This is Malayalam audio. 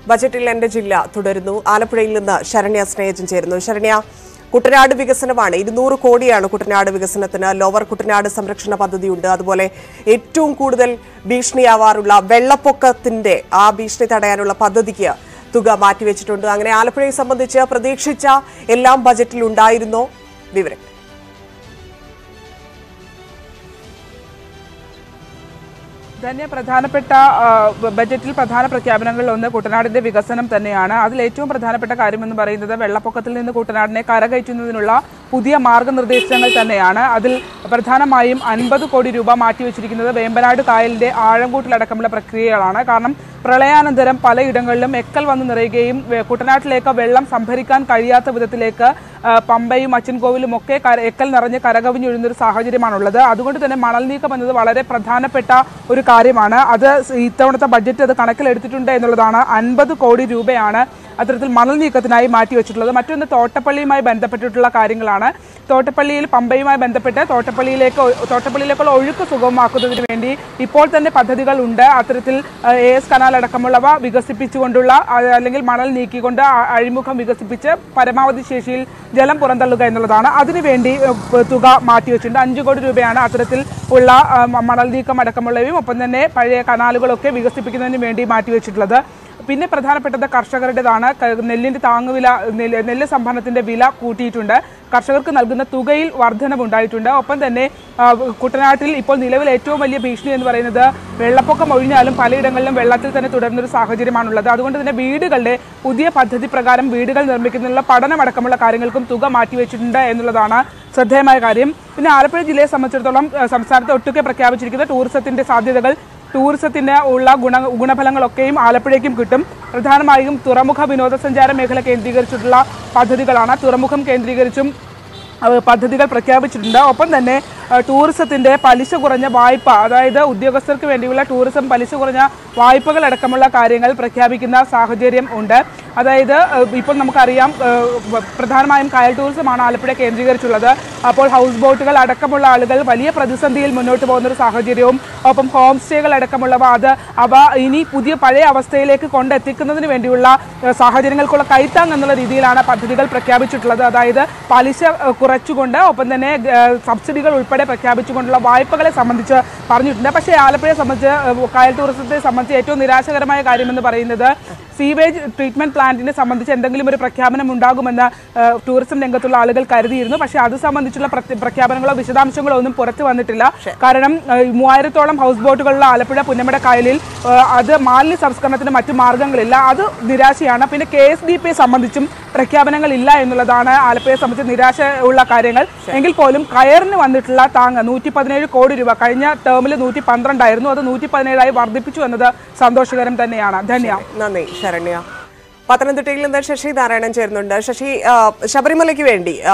ബജറ്റിൽ എന്റെ ജില്ല തുടരുന്നു ആലപ്പുഴയിൽ നിന്ന് ശരണ്യ സ്നേഹജൻ ചേരുന്നു ശരണ്യ കുട്ടനാട് വികസനമാണ് ഇരുന്നൂറ് കോടിയാണ് കുട്ടനാട് വികസനത്തിന് ലോവർ കുട്ടനാട് സംരക്ഷണ പദ്ധതിയുണ്ട് അതുപോലെ ഏറ്റവും കൂടുതൽ ഭീഷണിയാവാറുള്ള വെള്ളപ്പൊക്കത്തിന്റെ ആ ഭീഷണി തടയാനുള്ള പദ്ധതിക്ക് തുക മാറ്റിവെച്ചിട്ടുണ്ട് അങ്ങനെ ആലപ്പുഴയെ സംബന്ധിച്ച് പ്രതീക്ഷിച്ച എല്ലാം ബജറ്റിൽ ഉണ്ടായിരുന്നോ വിവരം തന്നെ പ്രധാനപ്പെട്ട ആ, ബ- ബജറ്റിൽ പ്രധാന പ്രഖ്യാപനങ്ങളിൽ ഒന്ന് കുട്ടനാടിന്റെ വികസനം തന്നെയാണ് അതിൽ ഏറ്റവും പ്രധാനപ്പെട്ട കാര്യം എന്ന് പറയുന്നത് വെള്ളപ്പൊക്കത്തിൽ നിന്ന് കുട്ടനാടിനെ കരകയറ്റുന്നതിനുള്ള പുതിയ മാർഗനിർദ്ദേശങ്ങൾ തന്നെയാണ് അതിൽ പ്രധാനമായും അൻപത് കോടി രൂപ മാറ്റിവെച്ചിരിക്കുന്നത് വേമ്പനാട് കായലിന്റെ ആഴംകൂട്ടിലടക്കമുള്ള പ്രക്രിയകളാണ് കാരണം പ്രളയാനന്തരം പലയിടങ്ങളിലും എക്കൽ വന്ന് നിറയുകയും വെ- കുട്ടനാട്ടിലേക്ക് വെള്ളം സംഭരിക്കാൻ കഴിയാത്ത വിധത്തിലേക്ക് ആ, പമ്പയും അച്ചൻകോവിലും ഒക്കെ കര- എക്കൽ നിറഞ്ഞ് കരകവിഞ്ഞൊഴുന്ന ഒരു സാഹചര്യമാണുള്ളത് അതുകൊണ്ട് തന്നെ മണൽ നീക്കം എന്നത് വളരെ പ്രധാനപ്പെട്ട ഒരു കാര്യമാണ് അത് സ് ഇത്തവണത്തെ ബഡ്ജറ്റ് അത് കണക്കിലെടുത്തിട്ടുണ്ട് എന്നുള്ളതാണ് അൻപത് കോടി രൂപയാണ് അത്തരത്തിൽ മണൽ നീക്കത്തിനായി മാറ്റിവെച്ചിട്ടുള്ളത് മറ്റൊന്ന് തോട്ടപ്പള്ളിയുമായി ബന്ധപ്പെട്ടിട്ടുള്ള കാര്യങ്ങളാണ് തോട്ടപ്പള്ളിയിൽ പമ്പയുമായി ബന്ധപ്പെട്ട് തോട്ടപ്പള്ളിയിലേക്ക് ഒ- തോട്ടപ്പള്ളിയിലേക്കുള്ള ഒഴുക്ക് സുഗമമാക്കുന്നതിന് വേണ്ടി ഇപ്പോൾ തന്നെ പദ്ധതികൾ ഉണ്ട് അത്തരത്തിൽ എ എസ് കനാൽ അടക്കമുള്ളവ വികസിപ്പിച്ചുകൊണ്ടുള്ള ആ, അല്ലെങ്കിൽ മണൽ നീക്കിക്കൊണ്ട് ആ- അഴിമുഖം വികസിപ്പിച്ച് പരമാവധി ശേഷിയിൽ ജലം പുറന്തള്ളുക എന്നുള്ളതാണ് അതിനുവേണ്ടി ഏഹ്, പ- തുക മാറ്റിവെച്ചിട്ടുണ്ട് അഞ്ചു കോടി രൂപയാണ് അത്തരത്തിൽ ഉള്ള ആ, മ- മണൽ നീക്കം അടക്കമുള്ളവയും ഒപ്പം തന്നെ പഴയ കനാലുകളൊക്കെ വികസിപ്പിക്കുന്നതിന് വേണ്ടി മാറ്റിവെച്ചിട്ടുള്ളത് പിന്നെ പ്രധാനപ്പെട്ടത് കർഷകരുടേതാണ് ക- നെല്ലിന്റെ താങ്ങുവില നെല്ല് നെല്ല് സംഭരണത്തിന്റെ വില കൂട്ടിയിട്ടുണ്ട് കർഷകർക്ക് നൽകുന്ന തുകയിൽ വർധനവുണ്ടായിട്ടുണ്ട് ഒപ്പം തന്നെ ആ, കുട്ടനാട്ടിൽ ഇപ്പോൾ നിലവിൽ ഏറ്റവും വലിയ ഭീഷണി എന്ന് പറയുന്നത് വെള്ളപ്പൊക്കം ഒഴിഞ്ഞാലും പലയിടങ്ങളിലും വെള്ളത്തിൽ തന്നെ തുടരുന്നൊരു സാഹചര്യമാണുള്ളത് അതുകൊണ്ട് തന്നെ വീടുകളുടെ പുതിയ പദ്ധതി പ്രകാരം വീടുകൾ നിർമ്മിക്കുന്നതിനുള്ള പഠനമടക്കമുള്ള കാര്യങ്ങൾക്കും തുക മാറ്റിവെച്ചിട്ടുണ്ട് എന്നുള്ളതാണ് ശ്രദ്ധേയമായ കാര്യം പിന്നെ ആലപ്പുഴ ജില്ലയെ സംബന്ധിച്ചിടത്തോളം ആ, സംസ്ഥാനത്ത് ഒട്ടുക്കെ പ്രഖ്യാപിച്ചിരിക്കുന്ന ടൂറിസത്തിന്റെ സാധ്യതകൾ ടൂറിസത്തിന് ഉള്ള ഗുണ ഗുണഫലങ്ങളൊക്കെയും ആലപ്പുഴയ്ക്കും കിട്ടും പ്രധാനമായും തുറമുഖ വിനോദസഞ്ചാര മേഖല കേന്ദ്രീകരിച്ചിട്ടുള്ള പദ്ധതികളാണ് തുറമുഖം കേന്ദ്രീകരിച്ചും അഹ് പദ്ധതികൾ പ്രഖ്യാപിച്ചിട്ടുണ്ട് ഒപ്പം തന്നെ അഹ് ടൂറിസത്തിന്റെ പലിശ കുറഞ്ഞ വായ്പ അതായത് ഉദ്യോഗസ്ഥർക്ക് വേണ്ടിയുള്ള ടൂറിസം പലിശ കുറഞ്ഞ വായ്പകൾ അടക്കമുള്ള കാര്യങ്ങൾ പ്രഖ്യാപിക്കുന്ന സാഹചര്യം ഉണ്ട് അതായത് അഹ് ഇപ്പോൾ നമുക്കറിയാം അഹ് വ- പ്രധാനമായും കായൽ ടൂറിസമാണ് ആലപ്പുഴ കേന്ദ്രീകരിച്ചുള്ളത് അപ്പോൾ ഹൗസ് ബോട്ടുകൾ അടക്കമുള്ള ആളുകൾ വലിയ പ്രതിസന്ധിയിൽ മുന്നോട്ട് പോകുന്ന ഒരു സാഹചര്യവും ഒപ്പം ഹോം സ്റ്റേകൾ അടക്കമുള്ളവ അത് അവ ഇനി പുതിയ പഴയ അവസ്ഥയിലേക്ക് കൊണ്ടെത്തിക്കുന്നതിന് വേണ്ടിയുള്ള അഹ് സാഹചര്യങ്ങൾക്കുള്ള കൈത്താങ് എന്നുള്ള രീതിയിലാണ് പദ്ധതികൾ പ്രഖ്യാപിച്ചിട്ടുള്ളത് അതായത് പലിശ അഹ് കുറച്ചുകൊണ്ട് ഒപ്പം തന്നെ അഹ് സബ്സിഡികൾ ഉൾപ്പെടെ പ്രഖ്യാപിച്ചുകൊണ്ടുള്ള വായ്പകളെ സംബന്ധിച്ച് പറഞ്ഞിട്ടുണ്ട് പക്ഷേ ആലപ്പുഴയെ സംബന്ധിച്ച് അഹ് കായൽ ടൂറിസത്തെ സംബന്ധിച്ച് ഏറ്റവും നിരാശകരമായ കാര്യമെന്ന് പറയുന്നത് സീവേജ് ട്രീറ്റ്മെന്റ് പ്ലാന്റിനെ സംബന്ധിച്ച് എന്തെങ്കിലും ഒരു പ്രഖ്യാപനം ഉണ്ടാകുമെന്ന് അഹ് ടൂറിസം രംഗത്തുള്ള ആളുകൾ കരുതിയിരുന്നു പക്ഷേ അത് സംബന്ധിച്ചുള്ള പ്രത്യ- പ്രഖ്യാപനങ്ങളോ വിശദാംശങ്ങളോ ഒന്നും പുറത്തു വന്നിട്ടില്ല കാരണം അഹ് മൂവായിരത്തോളം ഹൗസ് ബോട്ടുകളുള്ള ആലപ്പുഴ പുന്നമട കായലിൽ അഹ് അത് മാലിന്യ സംസ്കരണത്തിന് മറ്റു മാർഗങ്ങളില്ല അത് നിരാശയാണ് പിന്നെ കെ എസ് ഡി പിയെ സംബന്ധിച്ചും പ്രഖ്യാപനങ്ങൾ ഇല്ല എന്നുള്ളതാണ് ആലപ്പുഴയെ സംബന്ധിച്ച് നിരാശ ഉള്ള കാര്യങ്ങൾ എങ്കിൽ പോലും കയറിന് വന്നിട്ടുള്ള താങ്ങ് നൂറ്റി പതിനേഴ് കോടി രൂപ കഴിഞ്ഞ ടേമിൽ നൂറ്റി പന്ത്രണ്ടായിരുന്നു അത് നൂറ്റി പതിനേഴായി വർദ്ധിപ്പിച്ചു എന്നത് സന്തോഷകരം തന്നെയാണ് ധന്യ നന്ദി ശരണ്യ പത്തനംതിട്ടയിൽ നിന്ന് ശശി നാരായണൻ ചേരുന്നുണ്ട് ശശി ആ, ശബരിമലയ്ക്ക് വേണ്ടി ആ,